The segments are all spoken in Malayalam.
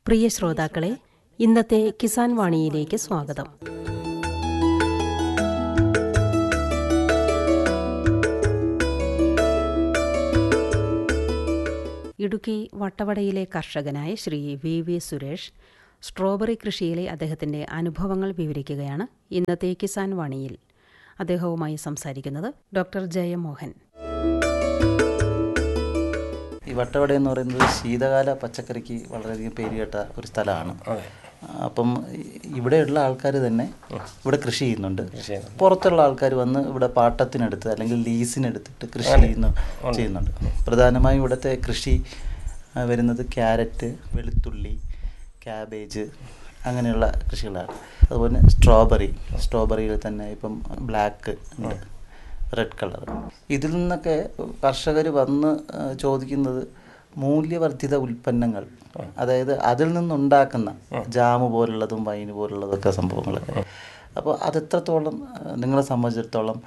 പ്രിയ ശ്രോതാക്കളെ ഇന്നത്തെ കിസാൻ വാണിയിലേക്ക് സ്വാഗതം ഇടുക്കി വട്ടവടയിലെ കർഷകനായ Shri V V Suresh strawberry കൃഷിയിലെ അദ്ദേഹത്തിന്റെ അനുഭവങ്ങൾ വിവരിക്കുകയാണ് ഇന്നത്തെ കിസാൻ വാണിയിൽ അദ്ദേഹവുമായി സംസാരിക്കുന്നത് ഡോക്ടർ ജയമോഹൻ ഈ വട്ടവട എന്ന് പറയുന്നത് ശീതകാല പച്ചക്കറിക്ക് വളരെയധികം പേരുകേട്ട ഒരു സ്ഥലമാണ് അപ്പം ഇവിടെയുള്ള ആൾക്കാർ തന്നെ ഇവിടെ കൃഷി ചെയ്യുന്നുണ്ട് പുറത്തുള്ള ആൾക്കാർ വന്ന് ഇവിടെ പാട്ടത്തിനെടുത്ത് അല്ലെങ്കിൽ ലീസിനെടുത്തിട്ട് കൃഷി ചെയ്യുന്നു ചെയ്യുന്നുണ്ട് പ്രധാനമായും ഇവിടുത്തെ കൃഷി ആ, വരുന്നത് ക്യാരറ്റ് വെളുത്തുള്ളി ക്യാബേജ് അങ്ങനെയുള്ള കൃഷികളാണ് അതുപോലെ സ്ട്രോബെറി സ്ട്രോബെറിയിൽ തന്നെ ഇപ്പം ബ്ലാക്ക് ഉണ്ട് റെഡ് കളർ ഇതിൽ നിന്നൊക്കെ കർഷകർ വന്ന് ആ, ചോദിക്കുന്നത് മൂല്യവർദ്ധിത ഉൽപ്പന്നങ്ങൾ അതായത് അതിൽ നിന്നുണ്ടാക്കുന്ന ജാമ് പോലുള്ളതും വൈന് പോലുള്ളതൊക്കെ സംഭവങ്ങളൊക്കെ അപ്പോൾ അതെത്രത്തോളം ആ, നിങ്ങളെ സംബന്ധിച്ചിടത്തോളം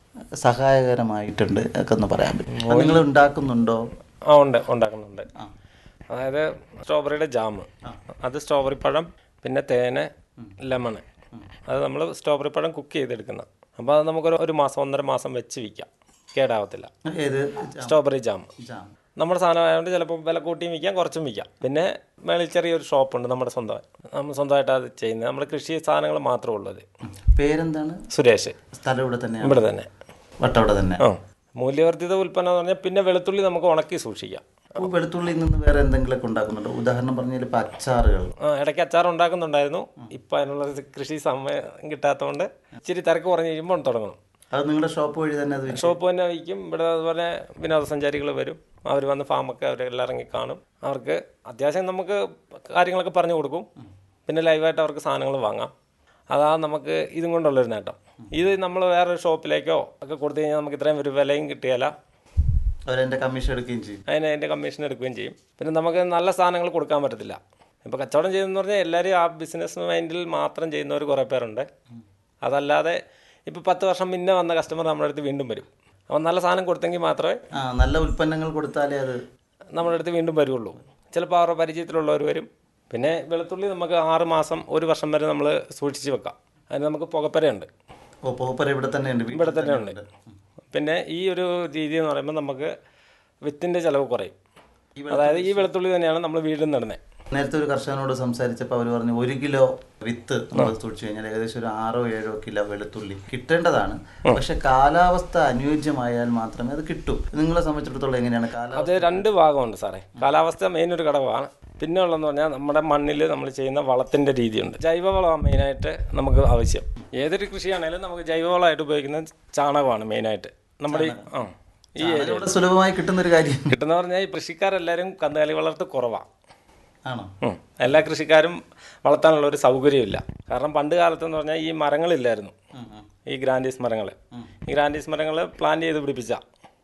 സഹായകരമായിട്ടുണ്ട് ഒക്കെ ഒന്ന് പറയാൻ പറ്റും അത് നിങ്ങൾ ഉണ്ടാക്കുന്നുണ്ടോ ആ ഉണ്ട് ഉണ്ടാക്കുന്നുണ്ട് അതായത് സ്ട്രോബെറിയുടെ ജാം അത് സ്ട്രോബെറി പഴം പിന്നെ തേന് ലെമണ് അത് നമ്മൾ സ്ട്രോബെറി പഴം കുക്ക് ചെയ്തെടുക്കുന്ന അപ്പോൾ അത് നമുക്കൊരു ഒരു മാസം ഒന്നര മാസം വെച്ച് വിൽക്കാം കേടാവത്തില്ല ഏത് സ്ട്രോബെറി ജാം ജാം നമ്മുടെ സാധനമായതുകൊണ്ട് ചിലപ്പോൾ വില കൂട്ടിയും വിൽക്കാം കുറച്ചും വിൽക്കാം പിന്നെ മേളിൽ ചെറിയൊരു ഷോപ്പുണ്ട് നമ്മുടെ സ്വന്തമായി നമ്മൾ സ്വന്തമായിട്ട് അത് ചെയ്യുന്നത് നമ്മുടെ കൃഷി സാധനങ്ങൾ മാത്രമേ ഉള്ളത് പേരെന്താണ് സുരേഷ് സ്ഥലം ഇവിടെ തന്നെയാണ് ഇവിടെ തന്നെ വട്ടവട തന്നെ ആ മൂല്യവർദ്ധിത ഉൽപ്പന്നം എന്ന് പറഞ്ഞാൽ പിന്നെ വെളുത്തുള്ളി നമുക്ക് ഉണക്കി സൂക്ഷിക്കാം അപ്പോൾ വെളുത്തുള്ളിയിൽ നിന്ന് വേറെ എന്തെങ്കിലുമൊക്കെ ഉണ്ടാക്കുന്നുണ്ടോ ഉദാഹരണം പറഞ്ഞാൽ ഇപ്പം അച്ചാറുകൾ ആ, ഇടയ്ക്ക് അച്ചാർ ഉണ്ടാക്കുന്നുണ്ടായിരുന്നു ഇപ്പം അതിനുള്ള കൃഷി സമയം കിട്ടാത്തതുകൊണ്ട് ഇച്ചിരി തിരക്ക് കുറഞ്ഞ് കഴിയുമ്പോൾ തുടങ്ങണം അത് നിങ്ങളുടെ ഷോപ്പ് വഴി തന്നെ അത് വിൽക്കും? ഷോപ്പ് തന്നെ വയ്ക്കും ഇവിടെ അതുപോലെ വിനോദസഞ്ചാരികൾ വരും അവർ വന്ന് ഫാമൊക്കെ അവരെല്ലാം ഇറങ്ങി കാണും അവർക്ക് അത്യാവശ്യം നമുക്ക് കാര്യങ്ങളൊക്കെ പറഞ്ഞു കൊടുക്കും പിന്നെ ലൈവായിട്ട് അവർക്ക് സാധനങ്ങൾ വാങ്ങാം അതാ നമുക്ക് ഇതും കൊണ്ടുള്ളൊരു നേട്ടം ഇത് നമ്മൾ വേറൊരു ഷോപ്പിലേക്കോ ഒക്കെ കൊടുത്തു കഴിഞ്ഞാൽ നമുക്ക് ഇത്രയും ഒരു വിലയും കിട്ടിയാല അവരെൻ്റെ കമ്മീഷൻ എടുക്കുകയും ചെയ്യും അതിന് അതിൻ്റെ കമ്മീഷൻ എടുക്കുകയും ചെയ്യും പിന്നെ നമുക്ക് നല്ല സാധനങ്ങൾ കൊടുക്കാൻ പറ്റത്തില്ല ഇപ്പോൾ കച്ചവടം ചെയ്യുന്നതെന്ന് പറഞ്ഞാൽ എല്ലാവരും ആ ബിസിനസ് മൈൻഡിൽ മാത്രം ചെയ്യുന്നവർ കുറേ പേരുണ്ട് അതല്ലാതെ ഇപ്പോൾ പത്ത് വർഷം മുന്നേ വന്ന കസ്റ്റമർ നമ്മുടെ അടുത്ത് വീണ്ടും വരും അപ്പോൾ നല്ല സാധനം കൊടുത്തെങ്കിൽ മാത്രമേ ആ നല്ല ഉൽപ്പന്നങ്ങൾ കൊടുത്താലേ അത് നമ്മുടെ അടുത്ത് വീണ്ടും വരുള്ളൂ ചിലപ്പോൾ അവരുടെ പരിചയത്തിലുള്ളവർ വരും പിന്നെ വെളുത്തുള്ളി നമുക്ക് ആറ് മാസം ഒരു വർഷം വരെ നമ്മൾ സൂക്ഷിച്ച് വെക്കാം അതിന് നമുക്ക് പുകപ്പരയുണ്ട് ഓ പോപ്പർ ഇവിടെ തന്നെ ഉണ്ട് ഇവിടെ തന്നെ ഉണ്ട് പിന്നെ ഈ ഒരു രീതി എന്ന് പറയുമ്പോൾ നമുക്ക് വിത്തിൻ്റെ ചിലവ് കുറയും അതായത് ഈ വെളുത്തുള്ളി തന്നെയാണ് നമ്മൾ വീട്ടിൽ നടുന്നത് നേരത്തെ ഒരു കർഷകനോട് സംസാരിച്ചപ്പോൾ അവർ പറഞ്ഞു ഒരു കിലോ വിത്ത് നമ്മൾ സൂക്ഷിച്ചു കഴിഞ്ഞാൽ ഏകദേശം ഒരു ആറോ ഏഴോ കിലോ വെളുത്തുള്ളി കിട്ടേണ്ടതാണ് പക്ഷെ കാലാവസ്ഥ അനുയോജ്യമായാൽ മാത്രമേ അത് കിട്ടൂ നിങ്ങളെ സംബന്ധിച്ചിടത്തോളം എങ്ങനെയാണ് കാലാവസ്ഥ അത് രണ്ട് ഭാഗമുണ്ട് സാറേ കാലാവസ്ഥ മെയിൻ ഒരു ഘടകമാണ് പിന്നെ ഉള്ളതെന്ന് പറഞ്ഞാൽ നമ്മുടെ മണ്ണിൽ നമ്മൾ ചെയ്യുന്ന വളത്തിൻ്റെ രീതിയുണ്ട് ജൈവവളമാണ് മെയിനായിട്ട് നമുക്ക് ആവശ്യം ഏതൊരു കൃഷിയാണെങ്കിലും നമുക്ക് ജൈവവളമായിട്ട് ഉപയോഗിക്കുന്നത് ചാണകമാണ് മെയിനായിട്ട് നമ്മുടെ ഈ ആ ഈ അത് ഇവിടെ സുലഭമായി കിട്ടുന്ന ഒരു കാര്യം കിട്ടുന്ന പറഞ്ഞാൽ ഈ കൃഷിക്കാരെല്ലാവരും കന്നുകാലി വളർത്ത് കുറവാണ് ആണോ ഉം. എല്ലാ കൃഷിക്കാരും വളർത്താനുള്ള ഒരു സൗകര്യമില്ല കാരണം പണ്ട് കാലത്തെന്ന് പറഞ്ഞാൽ ഈ മരങ്ങളില്ലായിരുന്നു ഉം, ഉം. ഈ ഗ്രാൻഡീസ് മരങ്ങൾ ഈ ഗ്രാൻഡീസ് മരങ്ങൾ പ്ലാൻ ചെയ്ത് പിടിപ്പിച്ച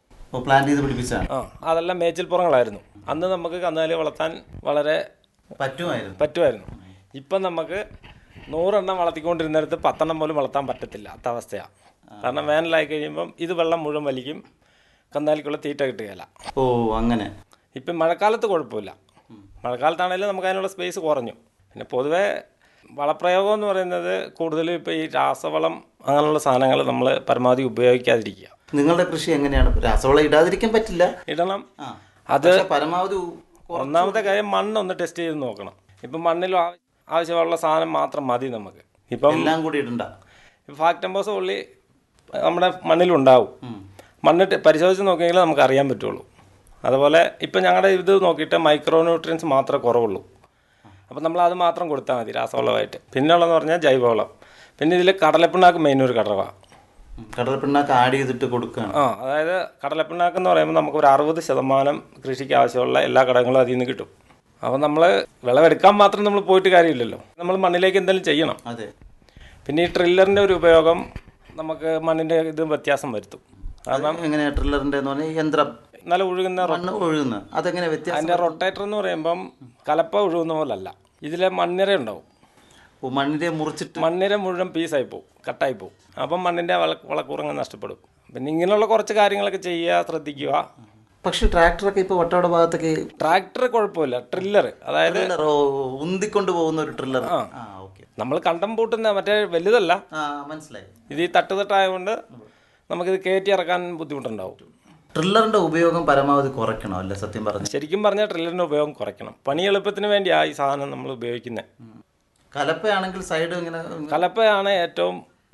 ഓ പ്ലാൻ ചെയ്ത് പിടിപ്പിച്ചാണ് ആ അതെല്ലാം മേച്ചിൽപ്പുറങ്ങളായിരുന്നു അന്ന് നമുക്ക് കന്നുകാലി വളർത്താൻ വളരെ പറ്റുമായിരുന്നു പറ്റുമായിരുന്നു ഇപ്പം നമുക്ക് നൂറെണ്ണം വളർത്തിക്കൊണ്ടിരുന്നിടത്ത് പത്തെണ്ണം പോലും വളർത്താൻ പറ്റത്തില്ല അത്ത അവസ്ഥയാണ് കാരണം വേനലായി കഴിയുമ്പം ഇത് വെള്ളം മുഴുവൻ വലിക്കും കന്നാലിക്കുള്ള തീറ്റ കിട്ടുകയില്ല ഓ അങ്ങനെ ഇപ്പം മഴക്കാലത്ത് കുഴപ്പമില്ല മഴക്കാലത്താണെങ്കിലും നമുക്ക് അതിനുള്ള സ്പേസ് കുറഞ്ഞു പിന്നെ പൊതുവേ വളപ്രയോഗം എന്ന് പറയുന്നത് കൂടുതലും ഇപ്പോൾ ഈ രാസവളം അങ്ങനെയുള്ള സാധനങ്ങൾ നമ്മൾ പരമാവധി ഉപയോഗിക്കാതിരിക്കുക നിങ്ങളുടെ കൃഷി എങ്ങനെയാണ് രാസവളം ഇടാതിരിക്കാൻ പറ്റില്ല ഇടണം ആ അത് പക്ഷെ പരമാവധി ഉ- കുറ- ഒന്നാമത്തെ കാര്യം മണ്ണൊന്ന് ടെസ്റ്റ് ചെയ്ത് നോക്കണം ഇപ്പം മണ്ണിൽ ആവ- ആവശ്യമുള്ള സാധനം മാത്രം മതി നമുക്ക് ഇപ്പം എല്ലാം കൂടി ഇടണ്ട ഫാക്ടംബോസ് ഉള്ളി നമ്മുടെ മണ്ണിലുണ്ടാവും മണ്ണ് ടെ- പരിശോധിച്ച് നോക്കിയെങ്കിലേ നമുക്ക് അറിയാൻ പറ്റുള്ളൂ അതുപോലെ ഇപ്പം ഞങ്ങളുടെ ഇത് നോക്കിയിട്ട് മൈക്രോ ന്യൂട്രിയൻസ് മാത്രമേ കുറവുള്ളൂ അപ്പം നമ്മൾ അത് മാത്രം കൊടുത്താൽ മതി രാസവളമായിട്ട് പിന്നെ ഉള്ളതെന്ന് പറഞ്ഞാൽ ജൈവവളം പിന്നെ ഇതിൽ കടലപ്പിണ്ണാക്ക് മെയിൻ ഒരു ഘടകമാണ് ഉം. കടൽപ്പിണ്ണാക്ക് ആഡ് ചെയ്തിട്ട് കൊടുക്കുകയാണ് ആ അതായത് കടലപ്പിണ്ണാക്ക് എന്ന് പറയുമ്പോൾ നമുക്ക് ഒരു അറുപത് ശതമാനം കൃഷിക്ക് ആവശ്യമുള്ള എല്ലാ ഘടകങ്ങളും അതിൽ നിന്ന് കിട്ടും അപ്പം നമ്മൾ വിളവെടുക്കാൻ മാത്രം നമ്മൾ പോയിട്ട് കാര്യമില്ലല്ലോ നമ്മൾ മണ്ണിലേക്ക് എന്തെങ്കിലും ചെയ്യണം അതെ പിന്നെ ഈ ട്രില്ലറിൻ്റെ ഒരു ഉപയോഗം നമുക്ക് മണ്ണിൻ്റെ ഇത് വ്യത്യാസം വരുത്തും കാരണം എങ്ങനെയാ ട്രില്ലറിന്റെ എന്ന് പറഞ്ഞാൽ യന്ത്രം നല്ല ഒഴുകുന്ന റൊ- മണ്ണ് ഒഴുകുന്ന അതെങ്ങനെ വ്യത്യാസം അതിൻ്റെ റൊട്ടേറ്റർ എന്ന് പറയുമ്പം കലപ്പ ഒഴുകുന്ന പോലല്ല ഇതിലെ മണ്ണിര ഉണ്ടാവും ഓ, മണ്ണിനെ മുറിച്ചിട്ട് മണ്ണിര മുഴുവൻ പീസായി പോകും കട്ടായി പോകും അപ്പം മണ്ണിൻ്റെ വള വളക്കൂറങ്ങ് നഷ്ടപ്പെടും പിന്നെ ഇങ്ങനെയുള്ള കുറച്ച് കാര്യങ്ങളൊക്കെ ചെയ്യുക ശ്രദ്ധിക്കുക പക്ഷെ ട്രാക്ടറൊക്കെ ഇപ്പോൾ വട്ടവട ഭാഗത്തൊക്കെ ട്രാക്ടർ കുഴപ്പമില്ല ട്രില്ലർ അതായത് ട്രില്ലർ ഓ ഉന്തിക്കൊണ്ട് പോകുന്ന ഒരു ട്രില്ലർ ആ ഓക്കെ നമ്മൾ കണ്ടം പൂട്ടുന്ന മറ്റേ വലുതല്ല ആ മനസ്സിലായി ഇത് ഈ തട്ടുതട്ടായതുകൊണ്ട് നമുക്കിത് കയറ്റി ഇറക്കാൻ ബുദ്ധിമുട്ടുണ്ടാവും ട്രില്ലറിന്റെ ഉപയോഗം പരമാവധി കുറയ്ക്കണം അല്ലേ സത്യം പറഞ്ഞു ശരിക്കും പറഞ്ഞാൽ ട്രില്ലറിൻ്റെ ഉപയോഗം കുറയ്ക്കണം പണി എളുപ്പത്തിന് വേണ്ടിയാണ് ഈ സാധനം നമ്മൾ ഉപയോഗിക്കുന്നത് കലപ്പയാണെങ്കിൽ സൈഡ് ഇങ്ങനെ കലപ്പയാണ് ഏറ്റവും